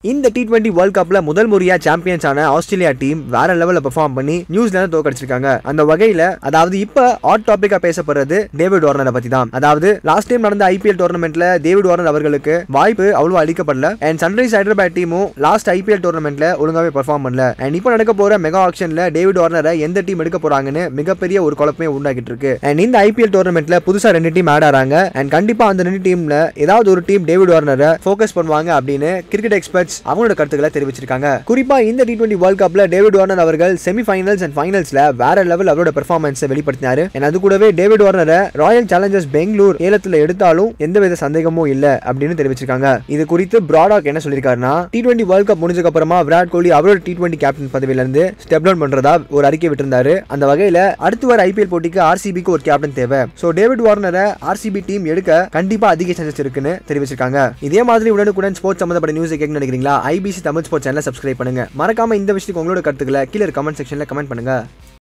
இந்த T twenty world கப்ல முதல் முறையா சாம்பியன்ஸ் ஆன ஆஸ்திரேலியா டீம் வேற லெவல்ல பெர்ஃபார்ம் பண்ணி நியூசிலாந்து தோக்கடிச்சிருக்காங்க அந்த வகையில அதாவது இப்ப ஹாட் டாபிக்கா பேசப்படுறது டேவிட் வார்னரை பத்தி தான் அதாவது லாஸ்ட் டைம் நடந்த ஐபிஎல் டோர்னமெண்ட்ல டேவிட் வார்னர் அவர்களுக்கு வாய்ப்பு அவ்வளவு அளிக்கப்படல அண்ட் சன்ரைஸ் ஹைதராபாத் டீமும் லாஸ்ட் ஐபிஎல் டோர்னமெண்ட்ல ஒழுங்காவே பெர்ஃபார்ம் பண்ணல அண்ட் இப்போ நடக்க போற மெகா ஆக்ஷன்ல டேவிட் வார்னரை எந்த டீம் எடுக்க போறாங்கன்னு மிகப்பெரிய ஒரு குழப்பமே உண்டாக்கிட்டு இருக்கு அண்ட் இந்த ஐபிஎல் டோர்னமெண்ட்ல புதுசா ரெண்டு டீம் ஆட் ஆறாங்க அண்ட் கண்டிப்பா அந்த ரெண்டு டீம்ல ஏதாவது ஒரு டீம் டேவிட் வார்னரை ஃபோக்கஸ் பண்ணுவாங்க அப்படின்னு கிரிக்கெட் எக்ஸ்பர்ட்ஸ் அவங்களோட கருத்துக்களை தெரிவிச்சிருக்காங்க குறிப்பா இந்த டி டுவெண்ட்டி வேர்ல்ட் கப்ல டேவிட் வார்னர் அவர்கள் செமி ஃபைனல்ஸ் அண்ட் ஃபைனல்ஸ்ல வேற லெவல் அவரோட பெர்ஃபார்மன்ஸை வெளிப்படுத்தினாரு and அது கூடவே டேவிட் வார்னரை ராயல் சேலஞ்சர்ஸ் பெங்களூர் ஏலத்துல எடுத்தாலும் எந்தவித சந்தேகமும் இல்ல அப்படின்னு தெரிவிச்சிருக்காங்க இது குறித்து பிராடாக் என்ன சொல்லியிருக்காருன்னா டி டுவெண்ட்டி வேர்ல்ட் கப் முடிஞ்சதுக்கு அப்புறமா விராட் கோலி அவரோட டி டுவெண்ட்டி கேப்டன் பதவியில இருந்து ஸ்டெப் டவுன் பண்றதா ஒரு அறிக்கை விட்டிருந்தாரு அந்த வகையில அடுத்து வர ஐபிஎல் போட்டிக்கு ஆர்சிபிக்கு ஒரு கேப்டன் தேவை சோ டேவிட் வார்னரை ஆர்சிபி டீம் எடுக்க கண்டிப்பா அதிக சான்சஸ் இருக்குன்னு தெரிவிச்சிருக்காங்க இதே மாதிரி உடனுக்குடன் ஸ்போர்ட்ஸ் சம்பந்தப்பட்ட நியூஸ் கேட்க நினைக்கிறீங்களா ஐபிசி தமிழ் ஸ்போர்ட்ஸ் சேனலை சப்ஸ்கிரைப் பண்ணுங்க மறக்காம இந்த விஷயத்துக்கு உங்களோட கருத்துக்களை கீழே கமெண்ட் செக்ஷன்ல கமெண்ட் பண்ணுங்க